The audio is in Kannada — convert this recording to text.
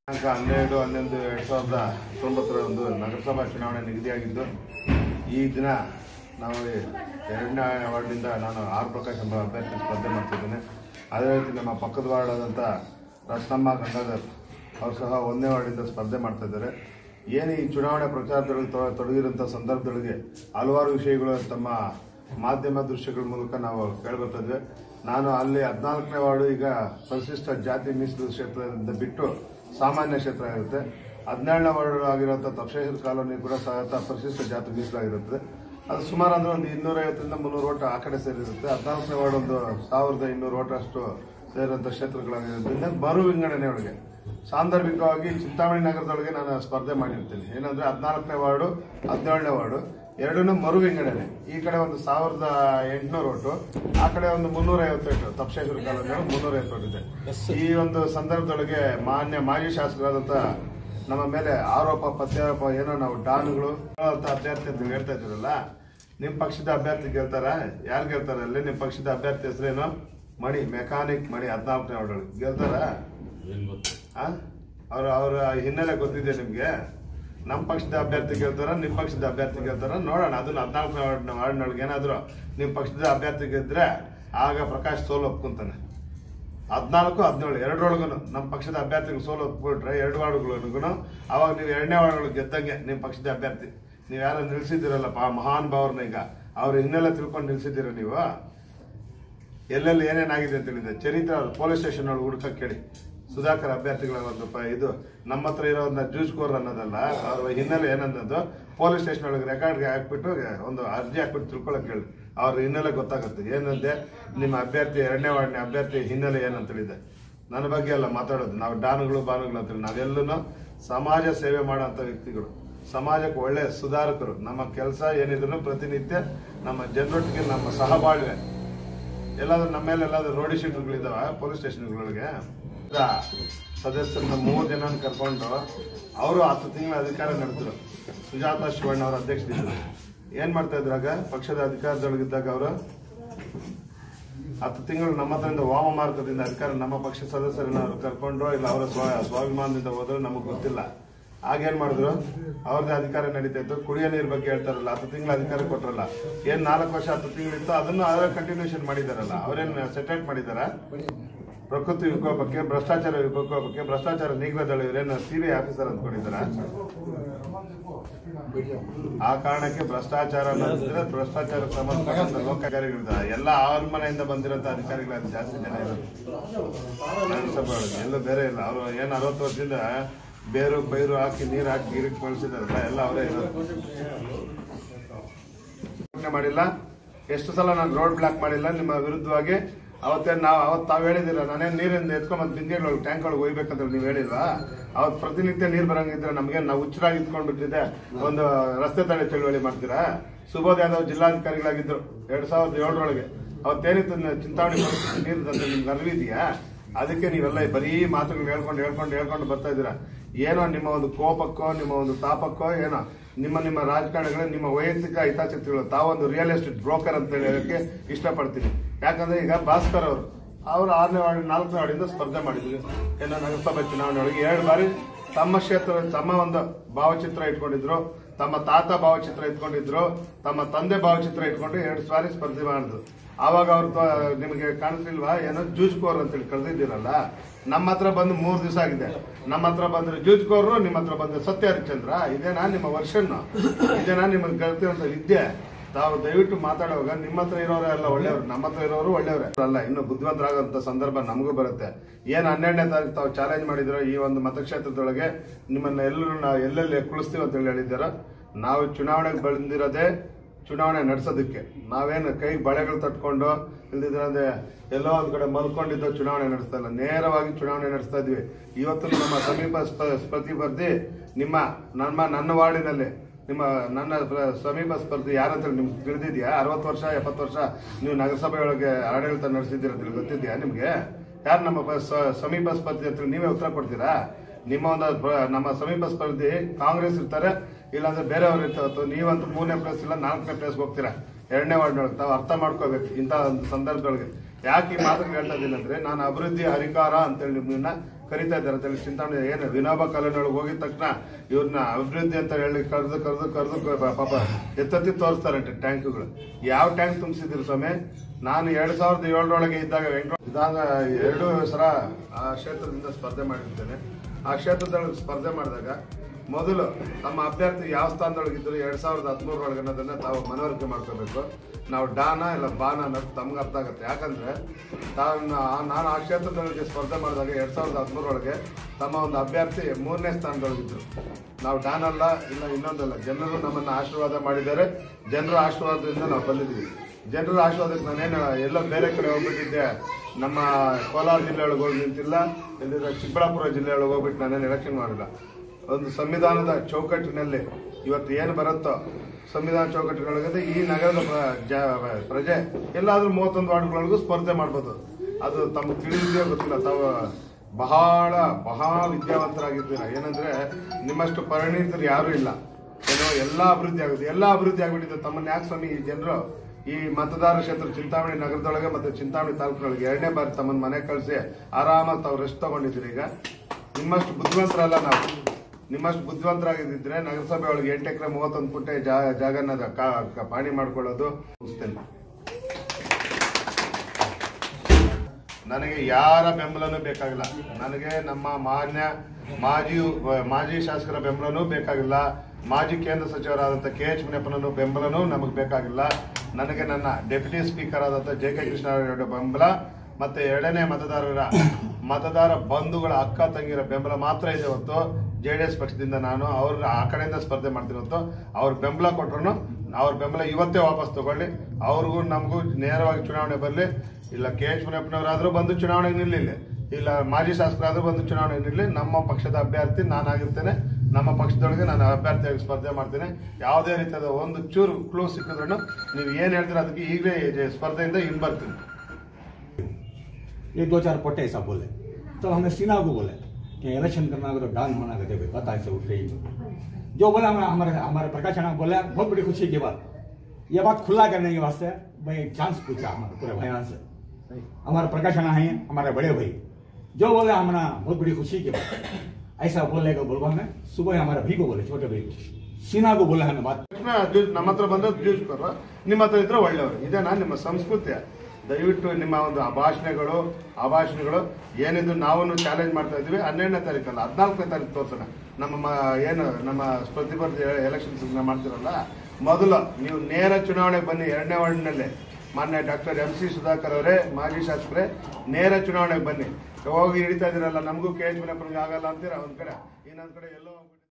ದಿನಾಂಕ ಹನ್ನೆರಡು ಹನ್ನೊಂದು ಎರಡ್ ಸಾವಿರದ ಹತ್ತೊಂಬತ್ತರಂದು ನಗರಸಭಾ ಚುನಾವಣೆ ನಿಗದಿಯಾಗಿದ್ದು ಈ ದಿನ ನಾವು ಎರಡನೇ ವಾರ್ಡ್ನಿಂದ ನಾನು ಆರ್ ಪ್ರಕಾಶ್ ಎಂಬ ಅಭ್ಯರ್ಥಿ ಸ್ಪರ್ಧೆ ಮಾಡ್ತಿದ್ದೇನೆ ಅದೇ ರೀತಿ ನಮ್ಮ ಪಕ್ಕದ ವಾರ್ಡ್ ಆದಂಥ ರತ್ನಮ್ಮ ಗಂಗಾಧರ್ ಅವರು ಸಹ ಒಂದನೇ ವಾರ್ಡಿಂದ ಸ್ಪರ್ಧೆ ಮಾಡ್ತಾ ಇದ್ದಾರೆ ಏನು ಈ ಚುನಾವಣೆ ಪ್ರಚಾರದೊಳಗೆ ತೊ- ತೊಡಗಿರುವಂಥ ಸಂದರ್ಭದೊಳಗೆ ಹಲವಾರು ವಿಷಯಗಳು ತಮ್ಮ ಮಾಧ್ಯಮ ದೃಶ್ಯಗಳ ಮೂಲಕ ನಾವು ಕೇಳ್ಬರ್ತಾ ಇದ್ವಿ ನಾನು ಅಲ್ಲಿ ಹದಿನಾಲ್ಕನೇ ವಾರ್ಡು ಈಗ ಪರಿಶಿಷ್ಟ ಜಾತಿ ಮೀಸಲು ಕ್ಷೇತ್ರದಿಂದ ಬಿಟ್ಟು ಸಾಮಾನ್ಯ ಕ್ಷೇತ್ರ ಇರುತ್ತೆ ಹದಿನೇಳನೇ ವಾರ್ಡ್ ಆಗಿರುವಂಥ ತಪಶೇಶ್ವರ ಕಾಲೋನಿ ಕೂಡ ಸಹ ಪರಿಶಿಷ್ಟ ಜಾತಿ ಮೀಸಲಾಗಿರುತ್ತದೆ ಅದು ಸುಮಾರು ಅಂದ್ರೆ ಒಂದು ಇನ್ನೂರೈವತ್ತರಿಂದ ಮುನ್ನೂರು ಓಟ ಆ ಕಡೆ ಸೇರಿರುತ್ತೆ ಹದಿನಾಲ್ಕನೇ ವಾರ್ಡ್ ಒಂದು ಸಾವಿರದ ಇನ್ನೂರು ಓಟ ಅಷ್ಟು ಸೇರಿದಂಥ ಕ್ಷೇತ್ರಗಳಾಗಿರೋದ್ರಿಂದ ಮರು ವಿಂಗಡಣೆ ಒಳಗೆ ಸಾಂದರ್ಭಿಕವಾಗಿ ಚಿಂತಾಮಣಿ ನಗರದೊಳಗೆ ನಾನು ಸ್ಪರ್ಧೆ ಮಾಡಿರ್ತೀನಿ ಏನಂದ್ರೆ ಹದಿನಾಲ್ಕನೇ ವಾರ್ಡು ಹದಿನೇಳನೇ ವಾರ್ಡು ಎರಡನ್ನೂ ಮರು ವಿಂಗಡಣೆ ಈ ಕಡೆ ಒಂದು ಸಾವಿರದ ಎಂಟುನೂರು ಓಟು ಆ ಕಡೆ ಒಂದು ಮುನ್ನೂರ ಐವತ್ತೆಂಟು ತಪಶೇಶ್ವರ ಕಾಲೋನಿ ಮುನ್ನೂರ ಐವತ್ತು ಇದೆ ಈ ಒಂದು ಸಂದರ್ಭದೊಳಗೆ ಮಾನ್ಯ ಮಾಜಿ ಶಾಸಕರಾದಂಥ ನಮ್ಮ ಮೇಲೆ ಆರೋಪ ಪ್ರತ್ಯಾರೋಪ ಏನೋ ನಾವು ಡಾನ್ಗಳು ಅಂತ ಅಭ್ಯರ್ಥಿ ಅಂತ ಹೇಳ್ತಾ ಇದ್ದೀರಲ್ಲ ನಿಮ್ ಪಕ್ಷದ ಅಭ್ಯರ್ಥಿ ಗೆಲ್ತಾರ ಯಾರು ಗೆಲ್ತಾರ ಅಲ್ಲಿ ನಿಮ್ ಪಕ್ಷದ ಅಭ್ಯರ್ಥಿ ಹೆಸರೇನು ಮಣಿ ಮೆಕ್ಯಾನಿಕ್ ಮಣಿ ಹದಿನಾಲ್ಕನೇ ವಾರ್ಡ್ ಗೆಲ್ತಾರ ಅವ್ರ ಅವರ ಹಿನ್ನೆಲೆ ಗೊತ್ತಿದೆ ನಿಮ್ಗೆ ನಮ್ಮ ಪಕ್ಷದ ಅಭ್ಯರ್ಥಿ ಗೆಲ್ತಾರ ನಿಮ್ ಪಕ್ಷದ ಅಭ್ಯರ್ಥಿ ಗೆಲ್ತಾರ ನೋಡೋಣ ಅದನ್ನ ಹದಿನಾಲ್ಕನೇ ವಾರ್ಡ್ ವಾರ್ಡ್ನೊಳಗೆ ಏನಾದ್ರು ನಿಮ್ ಪಕ್ಷದ ಅಭ್ಯರ್ಥಿ ಗೆದ್ರೆ ಆಗ ಪ್ರಕಾಶ್ ಸೋಲು ಒಪ್ಕೊಂತಾನೆ ಹದಿನಾಲ್ಕು ಹದಿನೇಳು ಎರಡರೊಳಗೂ ನಮ್ಮ ಪಕ್ಷದ ಅಭ್ಯರ್ಥಿಗಳು ಸೋಲು ಒಪ್ಬಿಟ್ರೆ ಎರಡು ವಾರ್ಡ್ಗಳಿಗೂ ಅವಾಗ ನೀವು ಎರಡನೇ ವಾರ್ಡ್ಗಳು ಗೆದ್ದಂಗೆ ನಿಮ್ಮ ಪಕ್ಷದ ಅಭ್ಯರ್ಥಿ ನೀವು ಯಾರು ನಿಲ್ಸಿದ್ದೀರಲ್ಲಪ್ಪ ಮಹಾನ್ ಭಾವ್ರನ್ನ ಈಗ ಅವ್ರ ಹಿನ್ನೆಲೆ ತಿಳ್ಕೊಂಡು ನಿಲ್ಸಿದ್ದೀರ ನೀವು ಎಲ್ಲೆಲ್ಲಿ ಏನೇನಾಗಿದೆ ಅಂತ ಹೇಳಿದೆ ಚರಿತ್ರ ಪೊಲೀಸ್ ಸ್ಟೇಷನ್ ಒಳಗೆ ಹುಡುಕಕ್ಕೆ ಕೇಳಿ ಸುಧಾಕರ್ ಅಭ್ಯರ್ಥಿಗಳ ಒಂದು ಪ- ಇದು ನಮ್ಮ ಹತ್ರ ಇರೋದನ್ನ ಜೂಜ್ಕೋರ್ ಅನ್ನೋದಲ್ಲ ಅವ್ರ ಹಿನ್ನೆಲೆ ಏನನ್ನೋದು ಪೊಲೀಸ್ ಸ್ಟೇಷನ್ ಒಳಗೆ ರೆಕಾರ್ಡ್ಗೆ ಹಾಕ್ಬಿಟ್ಟು ಒಂದು ಅರ್ಜಿ ಹಾಕ್ಬಿಟ್ಟು ತಿಳ್ಕೊಳಕ್ ಹೇಳಿ ಅವ್ರ ಹಿನ್ನೆಲೆ ಗೊತ್ತಾಗುತ್ತೆ ಏನಂದೆ ನಿಮ್ಮ ಅಭ್ಯರ್ಥಿ ಎರಡನೇ ವಾರ್ಡ್ನ ಅಭ್ಯರ್ಥಿ ಹಿನ್ನೆಲೆ ಏನಂತ ಹೇಳಿದೆ ನನ್ನ ಬಗ್ಗೆ ಅಲ್ಲ ಮಾತಾಡೋದು ನಾವು ಡಾನುಗಳು ಬಾನುಗಳು ಅಂತೇಳಿ ನಾವೆಲ್ಲೂ ಸಮಾಜ ಸೇವೆ ಮಾಡೋಂಥ ವ್ಯಕ್ತಿಗಳು ಸಮಾಜಕ್ಕೆ ಒಳ್ಳೆ ಸುಧಾರಕರು ನಮ್ಮ ಕೆಲಸ ಏನಿದ್ರು ಪ್ರತಿನಿತ್ಯ ನಮ್ಮ ಜನರೊಟ್ಟಿಗೆ ನಮ್ಮ ಸಹಬಾಳ್ವೆ ಎಲ್ಲಾದ್ರೂ ನಮ್ಮ ಮೇಲೆ ಎಲ್ಲಾದ್ರೂ ರೋಡಿ ಶೀಟ್ಗಳಿದಾವ ಪೊಲೀಸ್ ಸ್ಟೇಷನ್ಗಳೊಳಗೆ ಸದಸ್ಯರನ್ನ ಮೂರು ಜನ ಕರ್ಕೊಂಡು ಅವರು ಹತ್ತು ತಿಂಗಳ ಅಧಿಕಾರ ನಡೆದ್ರು ಸುಜಾತ ಶಿವಣ್ಣ ಅವರ ಅಧ್ಯಕ್ಷರಿದ್ದರು ಏನ್ ಮಾಡ್ತಾ ಇದ್ರಾಗ ಪಕ್ಷದ ಅಧಿಕಾರದೊಳಗಿದ್ದಾಗ ಅವರು ಹತ್ತು ತಿಂಗಳು ನಮ್ಮ ಹತ್ರದಿಂದ ವಾಮ ಮಾರ್ಗದಿಂದ ಅಧಿಕಾರ ನಮ್ಮ ಪಕ್ಷ ಸದಸ್ಯರನ್ನ ಅವ್ರು ಕರ್ಕೊಂಡು ಇಲ್ಲ ಅವರ ಸ್ವ ಸ್ವಾಭಿಮಾನದಿಂದ ಹೋದ್ರು ನಮಗ್ ಗೊತ್ತಿಲ್ಲ ಆಗೇನ್ ಮಾಡಿದ್ರು ಅವ್ರದ್ದು ಅಧಿಕಾರ ನಡೀತಾ ಇತ್ತು ಕುಡಿಯೋ ನೀರ್ ಬಗ್ಗೆ ಹೇಳ್ತಾರಲ್ಲ ಹತ್ತು ತಿಂಗಳ ಅಧಿಕಾರ ಕೊಟ್ರಲ್ಲ ಏನ್ ನಾಲ್ಕು ವರ್ಷ ಹತ್ತು ತಿಂಗಳಿತ್ತು ಅದನ್ನು ಅವರ ಕಂಟಿನ್ಯೂಷನ್ ಮಾಡಿದಾರಲ್ಲ ಅವ್ರೇನ್ ಸೆಟಲ್ ಮಾಡಿದಾರ ಪ್ರಕೃತಿ ವಿಕೋಪಕ್ಕೆ ಭ್ರಷ್ಟಾಚಾರ ವಿಕೋಪಕ್ಕೆ ಭ್ರಷ್ಟಾಚಾರ ನಿಗ್ರಹ ದಳ ಇವರೇನು ಸಿಬಿಐ ಆಫೀಸರ್ ಅಂದ್ಕೊಂಡಿದಾರ ಆ ಕಾರಣಕ್ಕೆ ಭ್ರಷ್ಟಾಚಾರ ಅನ್ನೋದಿದ್ರೆ ಭ್ರಷ್ಟಾಚಾರ ಸಂಬಂಧಪಟ್ಟಂತ ಲೋಕಾಧಿಕಾರಿಗಳಿದ್ದಾರೆ ಎಲ್ಲ ಅವ್ರ ಮನೆಯಿಂದ ಬಂದಿರೋಂಥ ಅಧಿಕಾರಿಗಳು ಜಾಸ್ತಿ ಜನ ಇರೋದು ನಗರಸಭೆ ಒಳಗೆ ಎಲ್ಲೂ ಬೇರೆ ಇಲ್ಲ ಅವರು ಏನು ಅರವತ್ತು ವರ್ಷದಿಂದ ಬೇರು ಬೈರು ಹಾಕಿ ನೀರು ಹಾಕಿ ಗಿರಿಕ್ ಬಳಸಿದಾರಲ್ಲ ಎಲ್ಲ ಅವರೇ ಇರೋದು ಯೋಚ್ನೆ ಮಾಡಿಲ್ಲ ಎಷ್ಟು ಸಲ ನಾನು ರೋಡ್ ಬ್ಲಾಕ್ ಮಾಡಿಲ್ಲ ನಿಮ್ಮ ವಿರುದ್ಧವಾಗಿ ಅವತ್ತೇ ನಾವು ಅವತ್ತು ತಾವು ಹೇಳಿದಿಲ್ಲ ನಾನೇನು ನೀರಿಂದ ಎತ್ಕೊಂಬಂದು ಬಿಂದಿಗೆಗಳು ಟ್ಯಾಂಕ್ ಒಳಗೆ ಒಯ್ಬೇಕಂತ ನೀವು ಹೇಳಿಲ್ವಾ ಅವತ್ತು ಪ್ರತಿನಿತ್ಯ ನೀರು ಬರಂಗಿದ್ರೆ ನಮಗೆ ನಾವು ಹುಚ್ಚರಾಗಿ ಇಟ್ಕೊಂಡ್ಬಿಟ್ಟಿದೆ ಒಂದು ರಸ್ತೆ ತಡೆ ಚಳುವಳಿ ಮಾಡ್ತೀರಾ ಸುಬೋಧ್ ಯಾದವ್ ಜಿಲ್ಲಾಧಿಕಾರಿಗಳಾಗಿದ್ರು ಎರಡ್ ಸಾವಿರದ ಏಳರೊಳಗೆ ಅವತ್ತೇನಿತ್ತು ನ- ಚಿಂತಾಮಣಿ ಪರಿಸ್ಥಿತಿ ನೀರು ತಂದ್ರೆ ನಿಮ್ಗೆ ಅರಿವಿದೆಯಾ ಅದಕ್ಕೆ ನೀವೆಲ್ಲ ಬರೀ ಮಾತುಗಳು ಹೇಳ್ಕೊಂಡು ಹೇಳ್ಕೊಂಡು ಹೇಳ್ಕೊಂಡು ಬರ್ತಾ ಇದ್ದೀರಾ ಏನೋ ನಿಮ್ಮ ಒಂದು ಕೋಪಕ್ಕೋ ನಿಮ್ಮ ಒಂದು ತಾಪಕ್ಕೋ ಏನೋ ನಿಮ್ಮ ನಿಮ್ಮ ರಾಜಕಾರಣಿಗಳು ನಿಮ್ಮ ವೈಯಕ್ತಿಕ ಹಿತಾಸಕ್ತಿಗಳು ತಾವೊಂದು ರಿಯಲ್ ಎಸ್ಟೇಟ್ ಬ್ರೋಕರ್ ಅಂತ ಹೇಳೋಕೆ ಇಷ್ಟಪಡ್ತೀನಿ ಯಾಕಂದ್ರೆ ಈಗ ಭಾಸ್ಕರ್ ಅವರು ಅವರು ಆರನೇ ವಾರ್ಡ್ ನಾಲ್ಕನೇ ವಾರ್ಡಿಂದ ಸ್ಪರ್ಧೆ ಮಾಡಿದ್ರು ಏನೋ ನಗರಸಭೆ ಚುನಾವಣೆ ಒಳಗೆ ಎರಡು ಬಾರಿ ತಮ್ಮ ಕ್ಷೇತ್ರ ತಮ್ಮ ಒಂದು ಭಾವಚಿತ್ರ ಇಟ್ಕೊಂಡಿದ್ರು ತಮ್ಮ ತಾತ ಭಾವಚಿತ್ರ ಇಟ್ಕೊಂಡಿದ್ರು ತಮ್ಮ ತಂದೆ ಭಾವಚಿತ್ರ ಇಟ್ಕೊಂಡು ಎರಡು ಸಾರಿ ಸ್ಪರ್ಧೆ ಮಾಡಿದ್ರು ಆವಾಗ ಅವ್ರು ತ- ನಿಮಗೆ ಕಾಣಿಸ್ಲಿಲ್ವಾ ಏನೋ ಜೂಜ್ಕೋರ್ ಅಂತೇಳಿ ಕರೆದಿದ್ದೀರಲ್ಲ ನಮ್ಮ ಹತ್ರ ಬಂದು ಮೂರ್ ದಿವಸ ಆಗಿದೆ ನಮ್ಮ ಹತ್ರ ಬಂದ್ರೆ ಜೂಜ್ಕೋರ್ರು ನಿಮ್ಮ ಹತ್ರ ಬಂದ್ರೆ ಸತ್ಯ ಹರಿಶ್ಚಂದ್ರ ಇದೇನಾ ನಿಮ್ಮ ವರ್ಷನ್ ಇದೇನಾ ನಿಮಗೆ ಕಲ್ತಿರೋಂಥ ವಿದ್ಯೆ ತಾವು ದಯವಿಟ್ಟು ಮಾತಾಡುವಾಗ ನಿಮ್ಮ ಹತ್ರ ಇರೋರು ಎಲ್ಲ ಒಳ್ಳೆಯವರು ನಮ್ಮ ಹತ್ರ ಇರೋರು ಒಳ್ಳೆಯವರೇ ಅಲ್ಲ ಇನ್ನು ಬುದ್ಧಿವಂತರಾಗಂತ ಸಂದರ್ಭ ನಮಗೂ ಬರುತ್ತೆ ಏನ್ ಹನ್ನೆರಡನೇ ತಾರೀಕು ತಾವು ಚಾಲೆಂಜ್ ಮಾಡಿದ್ರು ಈ ಒಂದು ಮತಕ್ಷೇತ್ರದೊಳಗೆ ನಿಮ್ಮನ್ನ ಎಲ್ಲರೂ ನಾವು ಎಲ್ಲೆಲ್ಲಿ ಕುಳಿಸ್ತೀವಿ ಅಂತ ಹೇಳಿ ಹೇಳಿದ್ದಾರ ನಾವು ಚುನಾವಣೆಗೆ ಬಂದಿರೋದೇ ಚುನಾವಣೆ ನಡೆಸೋದಕ್ಕೆ ನಾವೇನು ಕೈ ಬಳೆಗಳು ತಟ್ಕೊಂಡು ಇಲ್ದಿದ್ರೆ ಎಲ್ಲೋ ಒಂದ್ ಕಡೆ ಮಲ್ಕೊಂಡಿದ್ದ ಚುನಾವಣೆ ನಡೆಸ್ತಾ ಇಲ್ಲ ನೇರವಾಗಿ ಚುನಾವಣೆ ನಡೆಸ್ತಾ ಇದ್ವಿ ಇವತ್ತು ನಮ್ಮ ಸಮೀಪ ಸ್ಪ- ಸ್ಪರ್ಧಿ ನಿಮ್ಮ ನಮ್ಮ ನನ್ನ ವಾರ್ಡಿನಲ್ಲಿ ನಿಮ್ಮ ನನ್ನ ಪ್ರ- ಸಮೀಪ ಸ್ಪರ್ಧಿ ಯಾರಂತ ನಿಮ್ಗೆ ತಿಳಿದಿದ್ಯಾ ಅರವತ್ತು ವರ್ಷ ಎಪ್ಪತ್ತು ವರ್ಷ ನೀವು ನಗರಸಭೆಯೊಳಗೆ ಆಡಳಿತ ನಡೆಸಿದ್ದೀರ ಅಂತ ಗೊತ್ತಿದ್ಯಾ ನಿಮ್ಗೆ ಯಾರು ನಮ್ಮ ಪ- ಸ- ಸಮೀಪ ಸ್ಪರ್ಧಿ ಅಂತ ನೀವೇ ಉತ್ತರ ಕೊಡ್ತೀರಾ ನಿಮ್ಮ ಒಂದು ಪ್ರ- ನಮ್ಮ ಸಮೀಪ ಸ್ಪರ್ಧಿ ಕಾಂಗ್ರೆಸ್ ಇರ್ತಾರೆ ಇಲ್ಲಾಂದ್ರೆ ಬೇರೆಯವ್ರು ಇರ್ತಾರೆ ಅಥವಾ ನೀವಂತೂ ಮೂರನೇ ಪ್ಲೇಸ್ ಇಲ್ಲ ನಾಲ್ಕನೇ ಪ್ಲೇಸ್ಗೆ ಹೋಗ್ತೀರಾ ಎರಡನೇ ವಾರ್ಡ್ನೊಳಗೆ ತಾವು ಅರ್ಥ ಮಾಡ್ಕೋಬೇಕು ಇಂಥ ಒಂದು ಸಂದರ್ಭದೊಳಗೆ ಯಾಕೆ ಈ ಮಾತನ್ನು ಹೇಳ್ತಾ ಇದ್ದೀನಿ ಅಂದ್ರೆ ನಾನು ಅಭಿವೃದ್ಧಿ ಹರಿಕಾರ ಅಂತೇಳಿ ನಿಮ್ಮನ್ನ ಕರಿತಾ ಇದ್ದಾರೆ ಅಂತೇಳಿ ಚಿಂತಾಮಣಿ ಏನು ವಿನೋಬ ಕಾಲೋನಿಯೊಳಗೆ ಹೋಗಿದ ತಕ್ಷಣ ಇವ್ರನ್ನ ಅಭಿವೃದ್ಧಿ ಅಂತ ಹೇಳಿ ಕರೆದು ಕರೆದು ಕರೆದು ಪಾಪ ಎತ್ತತ್ತಿ ತೋರಿಸ್ತಾರಂತೆ ಟ್ಯಾಂಕ್ಗಳು ಯಾವ ಟ್ಯಾಂಕ್ ತುಂಬಿಸಿದ್ರು ಸ್ವಾಮಿ ನಾನು ಎರಡ್ ಸಾವಿರದ ಏಳರೊಳಗೆ ಇದ್ದಾಗ ವೆಂಕಟ ಇದಾಗ ಎರಡು ಸಲ ಆ ಕ್ಷೇತ್ರದಿಂದ ಸ್ಪರ್ಧೆ ಮಾಡಿರ್ತೇನೆ ಆ ಕ್ಷೇತ್ರದೊಳಗೆ ಸ್ಪರ್ಧೆ ಮಾಡಿದಾಗ ಮೊದಲು ನಮ್ಮ ಅಭ್ಯರ್ಥಿ ಯಾವ ಸ್ಥಾನದೊಳಗಿದ್ರು ಎರಡ್ ಸಾವಿರದ ಹದಿಮೂರರೊಳಗೆ ಅನ್ನೋದನ್ನ ತಾವು ಮನವರಿಕೆ ಮಾಡ್ಕೋಬೇಕು ನಾವು ಡಾನ ಇಲ್ಲ ಬಾನ ಅನ್ನೋದು ತಮ್ಗೆ ಅರ್ಥ ಆಗುತ್ತೆ ಯಾಕಂದ್ರೆ ತಾವು ನಾ- ನಾನು ಆ ಕ್ಷೇತ್ರದೊಳಗೆ ಸ್ಪರ್ಧೆ ಮಾಡಿದಾಗ ಎರಡ್ ಸಾವಿರದ ಹದಿಮೂರರೊಳಗೆ ತಮ್ಮ ಒಂದು ಅಭ್ಯರ್ಥಿ ಮೂರನೇ ಸ್ಥಾನದೊಳಗಿದ್ರು ನಾವು ಡಾನ್ ಅಲ್ಲ ಇಲ್ಲ ಇನ್ನೊಂದಲ್ಲ ಜನರು ನಮ್ಮನ್ನ ಆಶೀರ್ವಾದ ಮಾಡಿದ್ದಾರೆ ಜನರ ಆಶೀರ್ವಾದದಿಂದ ನಾವು ಬಂದಿದ್ದೀವಿ ಜನರ ಆಶೀರ್ವಾದಕ್ಕೆ ನಾನೇನು ಎಲ್ಲೋ ಬೇರೆ ಕಡೆ ಹೋಗ್ಬಿಟ್ಟಿದ್ದೆ ನಮ್ಮ ಕೋಲಾರ ಜಿಲ್ಲೆ ಒಳಗೆ ಹೋಗಿ ನಿಂತಿಲ್ಲ ಇಲ್ಲಿಂದ ಚಿಕ್ಕಬಳ್ಳಾಪುರ ಜಿಲ್ಲೆ ಒಳಗೆ ಹೋಗ್ಬಿಟ್ಟು ನಾನೇನು ಎಲೆಕ್ಷನ್ ಮಾಡಿಲ್ಲ ಒಂದು ಸಂವಿಧಾನದ ಚೌಕಟ್ಟಿನಲ್ಲಿ ಇವತ್ತು ಏನು ಬರುತ್ತೋ ಸಂವಿಧಾನ ಚೌಕಟ್ಟಿನೊಳಗಡೆ ಈ ನಗರದ ಪ್ರ- ಜ- ಪ್ರಜೆ ಎಲ್ಲಾದ್ರೂ ಮೂವತ್ತೊಂದು ವಾರ್ಡ್ಗಳೊಳಗೂ ಸ್ಪರ್ಧೆ ಮಾಡ್ಬೋದು ಅದು ತಮಗೆ ತಿಳಿದಿದೆಯೋ ಗೊತ್ತಿಲ್ಲ ತಾವು ಬಹಳ ಬಹಳ ವಿದ್ಯಾವಂತರಾಗಿದ್ದೀರ ಏನಂದ್ರೆ ನಿಮ್ಮಷ್ಟು ಪರಿಣಿತರು ಯಾರು ಇಲ್ಲ ಏನೋ ಎಲ್ಲಾ ಅಭಿವೃದ್ಧಿ ಆಗುತ್ತೆ ಎಲ್ಲಾ ಅಭಿವೃದ್ಧಿ ಆಗ್ಬಿಟ್ಟಿದೆ ತಮ್ಮನ್ನ ಯಾಕೆ ಸ್ವಾಮಿ ಈ ಜನರು ಈ ಮತದಾರ ಕ್ಷೇತ್ರ ಚಿಂತಾಮಣಿ ನಗರದೊಳಗೆ ಮತ್ತೆ ಚಿಂತಾಮಣಿ ತಾಲೂಕಿನೊಳಗೆ ಎರಡನೇ ಬಾರಿ ತಮ್ಮನ್ನ ಮನೆ ಕಳಿಸಿ ಆರಾಮಾಗಿ ತಾವು ರೆಸ್ಟ್ ತಗೊಂಡಿದ್ದೀರಿ ಈಗ ನಿಮ್ಮಷ್ಟು ಬುದ್ಧಿವಂತರಲ್ಲ ನಾವು ನಿಮ್ಮಷ್ಟು ಬುದ್ಧಿವಂತರಾಗಿದ್ದಿದ್ರೆ ನಗರಸಭೆ ಒಳಗೆ ಎಂಟು ಎಕರೆ ಮೂವತ್ತೊಂದು ಫುಟ್ಟೆ ಜಾ- ಜಾಗನ ಕ- ಕ- ಪಾಣಿ ಮಾಡ್ಕೊಳ್ಳೋದು ಮುಗಿಸ್ತೇನೆ ನನಗೆ ಯಾರ ಬೆಂಬಲನೂ ಬೇಕಾಗಿಲ್ಲ ನನಗೆ ನಮ್ಮ ಮಾನ್ಯ ಮಾಜಿ ಮಾಜಿ ಶಾಸಕರ ಬೆಂಬಲನೂ ಬೇಕಾಗಿಲ್ಲ ಮಾಜಿ ಕೇಂದ್ರ ಸಚಿವರಾದಂಥ ಕೆ ಎಚ್ ಮುನಿಯಪ್ಪನನ್ನು ಬೆಂಬಲನೂ ನಮಗೆ ಬೇಕಾಗಿಲ್ಲ ನನಗೆ ನನ್ನ ಡೆಪ್ಯೂಟಿ ಸ್ಪೀಕರ್ ಆದಂಥ ಜೆ ಕೆ ಕೃಷ್ಣಾರೆಡ್ಡಿ ಬೆಂಬಲ ಮತ್ತೆ ಎರಡನೇ ಮತದಾರರ ಮತದಾರ ಬಂಧುಗಳ ಅಕ್ಕ ತಂಗಿರ ಬೆಂಬಲ ಮಾತ್ರ ಇದೆ ಹೊತ್ತು ಜೆ ಡಿ ಎಸ್ ಪಕ್ಷದಿಂದ ನಾನು ಅವ್ರ ಆ ಕಡೆಯಿಂದ ಸ್ಪರ್ಧೆ ಮಾಡ್ತೀನಿ ಹೊತ್ತು ಅವ್ರ ಬೆಂಬಲ ಕೊಟ್ರು ಅವ್ರ ಬೆಂಬಲ ಇವತ್ತೇ ವಾಪಸ್ ತಗೊಳ್ಳಿ ಅವ್ರಿಗೂ ನಮಗೂ ನೇರವಾಗಿ ಚುನಾವಣೆ ಬರಲಿ ಇಲ್ಲ ಕೆ ಎಚ್ ಮುನಿಯಪ್ಪನವರಾದ್ರೂ ಬಂದು ಚುನಾವಣೆಗೆ ನಿಲ್ಲಿಲ್ಲ ಇಲ್ಲ ಮಾಜಿ ಶಾಸಕರಾದ್ರೂ ಬಂದು ಚುನಾವಣೆಗೆ ನಿಲ್ಲಿ ನಮ್ಮ ಪಕ್ಷದ ಅಭ್ಯರ್ಥಿ ನಾನಾಗಿರ್ತೇನೆ ನಮ್ಮ ಪಕ್ಷದೊಳಗೆ ನಾನು ಅಭ್ಯರ್ಥಿಯಾಗಿ ಸ್ಪರ್ಧೆ ಮಾಡ್ತೇನೆ ಯಾವುದೇ ರೀತಿಯಾದ ಒಂದು ಚೂರು ಕ್ಲೂ ಸಿಕ್ಕಿದ್ರು ನೀವು ಏನ್ ಹೇಳ್ತೀರ ಅದಕ್ಕೆ ಈಗಲೇ ಈ ಸ್ಪರ್ಧೆಯಿಂದ ಇನ್ ಬರ್ತೀನಿ ये दो चार पट्टे ऐसा बोले तो हमने सीना को बोले कि इलेक्शन करना अगर डांस मना कर देवे पता से उठ रही जो बोला हमारा हमारे हमारे प्रकाश राणा बोले बहुत बड़ी खुशी की बात ये बात खुला करने के वास्ते भाई चांस पूछा हमारे पूरे भाइयों से हमारे प्रकाश राणा है हमारे बड़े भाई जो बोले हमारा बहुत बड़ी खुशी की बात ऐसा बोलने को बोलबा में सुबह हमारे भाई को बोले छोटे भाई को सीना को बोले हमें बात ತಕ್ಷಣ ಜ್ಯೂಸ್ ನಮ್ಮ ಹತ್ರ ಬಂದ ಜ್ಯೂಸ್ ಕೊಡ್ರ ನಿಮ್ಮ ಹತ್ರ ಇದ್ರೆ ಒಳ್ಳೆಯವರು ಇದೇನಾ ನಿಮ್ಮ ಸಂಸ್ಕೃತಿ ದಯವಿಟ್ಟು ನಿಮ್ಮ ಒಂದು ಅಭಾಷಣೆಗಳು ಅಭಾಷಣೆಗಳು ಏನಿದ್ರು ನಾವು ಚಾಲೆಂಜ್ ಮಾಡ್ತಾ ಇದ್ವಿ ಹನ್ನೆರಡನೇ ತಾರೀಕಲ್ಲ ಹದಿನಾಲ್ಕನೇ ತಾರೀಕು ತೋರ್ಸೋಣ ನಮ್ಮ ಮ- ಏನು ನಮ್ಮ ಪ್ರತಿಬದ್ಧ ಎಲೆಕ್ಷನ್ಸ್ ಮಾಡ್ತಿರಲ್ಲ ಮೊದಲು ನೀವು ನೇರ ಚುನಾವಣೆಗೆ ಬನ್ನಿ ಎರಡನೇ ವಾರ್ಡ್ನಲ್ಲಿ ಮಾನ್ಯ ಡಾಕ್ಟರ್ ಎಂ ಸಿ ಸುಧಾಕರ್ ಅವರೇ ಮಾಜಿ ಶಾಸಕರೇ ನೇರ ಚುನಾವಣೆಗೆ ಬನ್ನಿ ಹೋಗಿ ಹಿಡಿತಾ ಇದೀರಲ್ಲ ನಮಗೂ ಕೆ ಎಚ್ ಆಗಲ್ಲ ಅಂತೀರ ಒಂದ್ ಕಡೆ ಇನ್ನೊಂದ್ ಕಡೆ ಎಲ್ಲೋ